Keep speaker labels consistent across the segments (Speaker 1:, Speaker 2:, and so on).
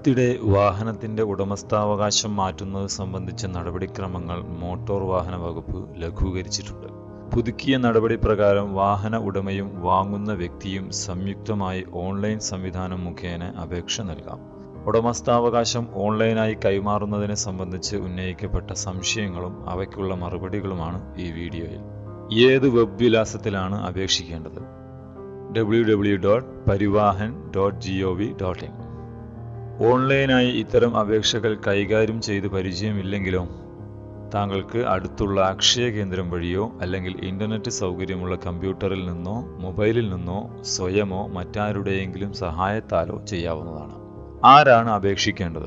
Speaker 1: അടുത്തിടെ വാഹനത്തിന്റെ ഉടമസ്ഥാവകാശം മാറ്റുന്നത് സംബന്ധിച്ച നടപടിക്രമങ്ങൾ മോട്ടോർ വാഹന വകുപ്പ് ലഘൂകരിച്ചിട്ടുണ്ട് പുതുക്കിയ നടപടി പ്രകാരം വാഹന ഉടമയും വാങ്ങുന്ന വ്യക്തിയും സംയുക്തമായി ഓൺലൈൻ സംവിധാനം മുഖേന അപേക്ഷ നൽകാം ഉടമസ്ഥാവകാശം ഓൺലൈനായി കൈമാറുന്നതിനെ സംബന്ധിച്ച് ഉന്നയിക്കപ്പെട്ട സംശയങ്ങളും അവയ്ക്കുള്ള മറുപടികളുമാണ് ഈ വീഡിയോയിൽ ഏത് വെബ് വിലാസത്തിലാണ് അപേക്ഷിക്കേണ്ടത് W W dot Parivahan dot G O V dot in ഓൺലൈനായി ഇത്തരം അപേക്ഷകൾ കൈകാര്യം ചെയ്ത് പരിചയമില്ലെങ്കിലോ താങ്കൾക്ക് അടുത്തുള്ള അക്ഷയ കേന്ദ്രം വഴിയോ അല്ലെങ്കിൽ ഇന്റർനെറ്റ് സൗകര്യമുള്ള കമ്പ്യൂട്ടറിൽ നിന്നോ മൊബൈലിൽ നിന്നോ സ്വയമോ മറ്റാരുടെയെങ്കിലും സഹായത്താലോ ചെയ്യാവുന്നതാണ് ആരാണ് അപേക്ഷിക്കേണ്ടത്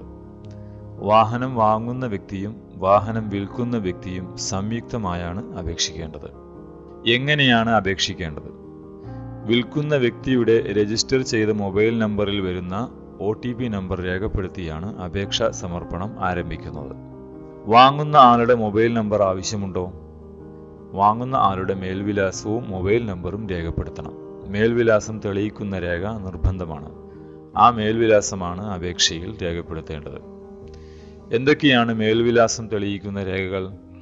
Speaker 1: വാഹനം വാങ്ങുന്ന വ്യക്തിയും വാഹനം വിൽക്കുന്ന വ്യക്തിയും സംയുക്തമായാണ് അപേക്ഷിക്കേണ്ടത് എങ്ങനെയാണ് അപേക്ഷിക്കേണ്ടത് വിൽക്കുന്ന വ്യക്തിയുടെ രജിസ്റ്റർ ചെയ്ത മൊബൈൽ നമ്പറിൽ വരുന്ന ഒ ടി പി നമ്പർ രേഖപ്പെടുത്തിയാണ് അപേക്ഷാ സമർപ്പണം ആരംഭിക്കുന്നത് വാങ്ങുന്ന ആളുടെ മൊബൈൽ നമ്പർ ആവശ്യമുണ്ടോ വാങ്ങുന്ന ആളുടെ മേൽവിലാസവും മൊബൈൽ നമ്പറും രേഖപ്പെടുത്തണം മേൽവിലാസം തെളിയിക്കുന്ന രേഖ നിർബന്ധമാണ് ആ മേൽവിലാസമാണ് അപേക്ഷയിൽ രേഖപ്പെടുത്തേണ്ടത് എന്തൊക്കെയാണ് മേൽവിലാസം തെളിയിക്കുന്ന രേഖകൾ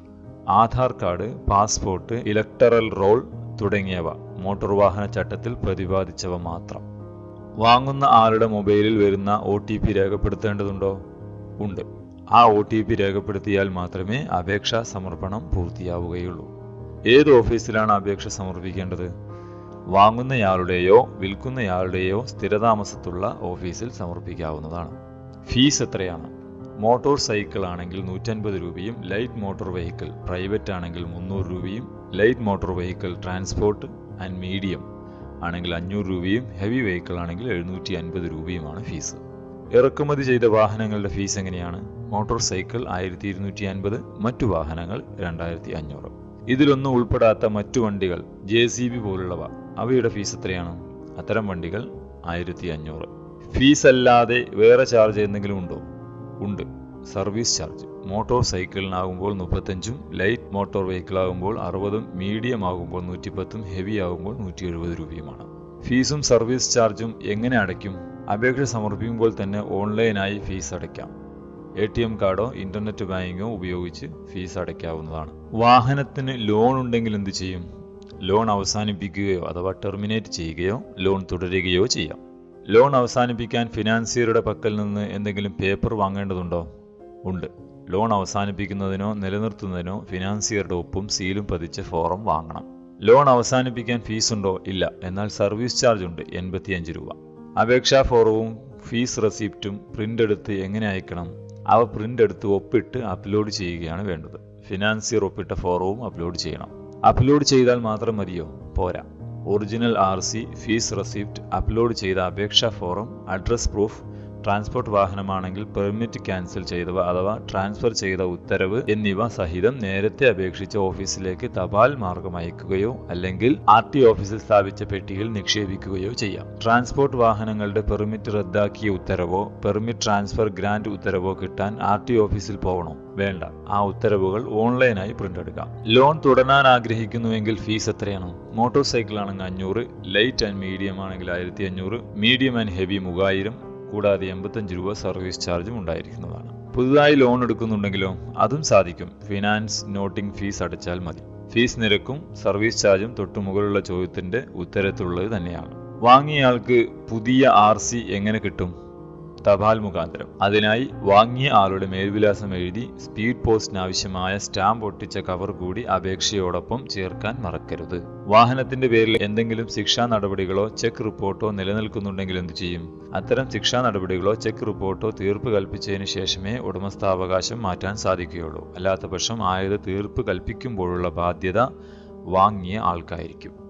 Speaker 1: Aadhaar card passport electoral roll തുടങ്ങിയവ മോട്ടോർ വാഹന ചട്ടത്തിൽ പ്രതിപാദിച്ചവ മാത്രം വാങ്ങുന്ന ആളുടെ മൊബൈലിൽ വരുന്ന ഒ ടി പി രേഖപ്പെടുത്തേണ്ടതുണ്ടോ ഉണ്ട് ആ ഒ ടി പി രേഖപ്പെടുത്തിയാൽ മാത്രമേ അപേക്ഷാ സമർപ്പണം പൂർത്തിയാവുകയുള്ളൂ ഏത് ഓഫീസിലാണ് അപേക്ഷ സമർപ്പിക്കേണ്ടത് വാങ്ങുന്നയാളുടെയോ വിൽക്കുന്നയാളുടെയോ സ്ഥിരതാമസത്തുള്ള ഓഫീസിൽ സമർപ്പിക്കാവുന്നതാണ് ഫീസ് എത്രയാണ് മോട്ടോർ സൈക്കിൾ ആണെങ്കിൽ നൂറ്റൻപത് രൂപയും ലൈറ്റ് മോട്ടോർ വെഹിക്കിൾ പ്രൈവറ്റ് ആണെങ്കിൽ മുന്നൂറ് രൂപയും light motor vehicle transport and medium ആണെങ്കിൽ അഞ്ഞൂറ് രൂപയും ഹെവി വെഹിക്കിൾ ആണെങ്കിൽ എഴുന്നൂറ്റി അൻപത് രൂപയുമാണ് ഫീസ് ഇറക്കുമതി ചെയ്ത വാഹനങ്ങളുടെ ഫീസ് എങ്ങനെയാണ് മോട്ടോർ സൈക്കിൾ ആയിരത്തി ഇരുന്നൂറ്റി അൻപത് മറ്റു വാഹനങ്ങൾ രണ്ടായിരത്തി അഞ്ഞൂറ് ഇതിലൊന്നും ഉൾപ്പെടാത്ത മറ്റു വണ്ടികൾ ജെ സി ബി പോലുള്ളവ അവയുടെ ഫീസ് എത്രയാണ് അത്തരം വണ്ടികൾ ആയിരത്തി അഞ്ഞൂറ് ഫീസ് അല്ലാതെ വേറെ ചാർജ് എന്തെങ്കിലും ഉണ്ടോ ഉണ്ട് സർവീസ് ചാർജ് മോട്ടോർ സൈക്കിളിനാകുമ്പോൾ മുപ്പത്തഞ്ചും ലൈറ്റ് മോട്ടോർ വെഹിക്കിൾ ആകുമ്പോൾ അറുപതും മീഡിയം ആകുമ്പോൾ നൂറ്റിപ്പത്തും ഹെവി ആകുമ്പോൾ നൂറ്റി എഴുപത് രൂപയുമാണ് ഫീസും സർവീസ് ചാർജും എങ്ങനെ അടയ്ക്കും അപേക്ഷ സമർപ്പിക്കുമ്പോൾ തന്നെ ഓൺലൈനായി ഫീസ് അടയ്ക്കാം എ ടി എം കാർഡോ ഇന്റർനെറ്റ് ബാങ്കിങ്ങോ ഉപയോഗിച്ച് ഫീസ് അടയ്ക്കാവുന്നതാണ് വാഹനത്തിന് ലോൺ ഉണ്ടെങ്കിൽ എന്ത് ചെയ്യും ലോൺ അവസാനിപ്പിക്കുകയോ അഥവാ ടെർമിനേറ്റ് ചെയ്യുകയോ ലോൺ തുടരുകയോ ചെയ്യാം ലോൺ അവസാനിപ്പിക്കാൻ ഫിനാൻസിയറുടെ പക്കൽ നിന്ന് എന്തെങ്കിലും പേപ്പർ വാങ്ങേണ്ടതുണ്ടോ ഉണ്ട് ലോൺ അവസാനിപ്പിക്കുന്നതിനോ നിലനിർത്തുന്നതിനോ ഫിനാൻസിയറുടെ ഒപ്പും സീലും പതിച്ച ഫോറം വാങ്ങണം ലോൺ അവസാനിപ്പിക്കാൻ ഫീസ് ഉണ്ടോ ഇല്ല എന്നാൽ സർവീസ് ചാർജ് ഉണ്ട് എൺപത്തിയഞ്ച് രൂപ അപേക്ഷാ ഫോറവും ഫീസ് റെസിപ്റ്റും പ്രിന്റ് എടുത്ത് എങ്ങനെ അയക്കണം അവ പ്രിന്റ് എടുത്ത് ഒപ്പിട്ട് അപ്ലോഡ് ചെയ്യുകയാണ് വേണ്ടത് ഫിനാൻസിയർ ഒപ്പിട്ട ഫോറവും അപ്ലോഡ് ചെയ്യണം അപ്ലോഡ് ചെയ്താൽ മാത്രം മതിയോ പോരാ original R C fee receipt upload ചെയ്ത അപേക്ഷാ ഫോറം അഡ്രസ് പ്രൂഫ് ട്രാൻസ്പോർട്ട് വാഹനമാണെങ്കിൽ പെർമിറ്റ് ക്യാൻസൽ ചെയ്തവ അഥവാ ട്രാൻസ്ഫർ ചെയ്ത ഉത്തരവ് എന്നിവ സഹിതം നേരത്തെ അപേക്ഷിച്ച ഓഫീസിലേക്ക് തപാൽ മാർഗം അയക്കുകയോ അല്ലെങ്കിൽ ആർ ടി ഓഫീസിൽ സ്ഥാപിച്ച പെട്ടിയിൽ നിക്ഷേപിക്കുകയോ ചെയ്യാം ട്രാൻസ്പോർട്ട് വാഹനങ്ങളുടെ പെർമിറ്റ് റദ്ദാക്കിയ ഉത്തരവോ പെർമിറ്റ് ട്രാൻസ്ഫർ ഗ്രാന്റ് ഉത്തരവോ കിട്ടാൻ ആർ ടി ഓഫീസിൽ പോകണോ വേണ്ട ആ ഉത്തരവുകൾ ഓൺലൈനായി പ്രിന്റ് എടുക്കാം ലോൺ തുടരാൻ ആഗ്രഹിക്കുന്നുവെങ്കിൽ ഫീസ് എത്രയാണ് മോട്ടോർ സൈക്കിൾ ആണെങ്കിൽ അഞ്ഞൂറ് ലൈറ്റ് ആൻഡ് മീഡിയം ആണെങ്കിൽ ആയിരത്തി അഞ്ഞൂറ് മീഡിയം ആൻഡ് ഹെവി മൂവായിരം കൂടാതെ എൺപത്തഞ്ച് രൂപ സർവീസ് ചാർജും ഉണ്ടായിരിക്കുന്നതാണ് പുതുതായി ലോൺ എടുക്കുന്നുണ്ടെങ്കിലോ അതും സാധിക്കും ഫിനാൻസ് നോട്ടിംഗ് ഫീസ് അടച്ചാൽ മതി ഫീസ് നിരക്കും സർവീസ് ചാർജും തൊട്ടുമുകളിലുള്ള ചോദ്യത്തിന്റെ ഉത്തരത്തിലുള്ളത് തന്നെയാണ് വാങ്ങിയയാൾക്ക് പുതിയ ആർ സി എങ്ങനെ കിട്ടും തപാൽ മുഖാന്തരം അതിനായി വാങ്ങിയ ആളുടെ മേൽവിലാസം എഴുതി സ്പീഡ് പോസ്റ്റിന് ആവശ്യമായ സ്റ്റാമ്പ് ഒട്ടിച്ച കവർ കൂടി അപേക്ഷയോടൊപ്പം ചേർക്കാൻ മറക്കരുത് വാഹനത്തിന്റെ പേരിൽ എന്തെങ്കിലും ശിക്ഷാ നടപടികളോ ചെക്ക് റിപ്പോർട്ടോ നിലനിൽക്കുന്നുണ്ടെങ്കിൽ എന്തു ചെയ്യും അത്തരം ശിക്ഷാ നടപടികളോ ചെക്ക് റിപ്പോർട്ടോ തീർപ്പ് കൽപ്പിച്ചതിന് ശേഷമേ ഉടമസ്ഥാവകാശം മാറ്റാൻ സാധിക്കുകയുള്ളൂ അല്ലാത്ത പക്ഷം ആയത് തീർപ്പ് കൽപ്പിക്കുമ്പോഴുള്ള ബാധ്യത വാങ്ങിയ ആൾക്കായിരിക്കും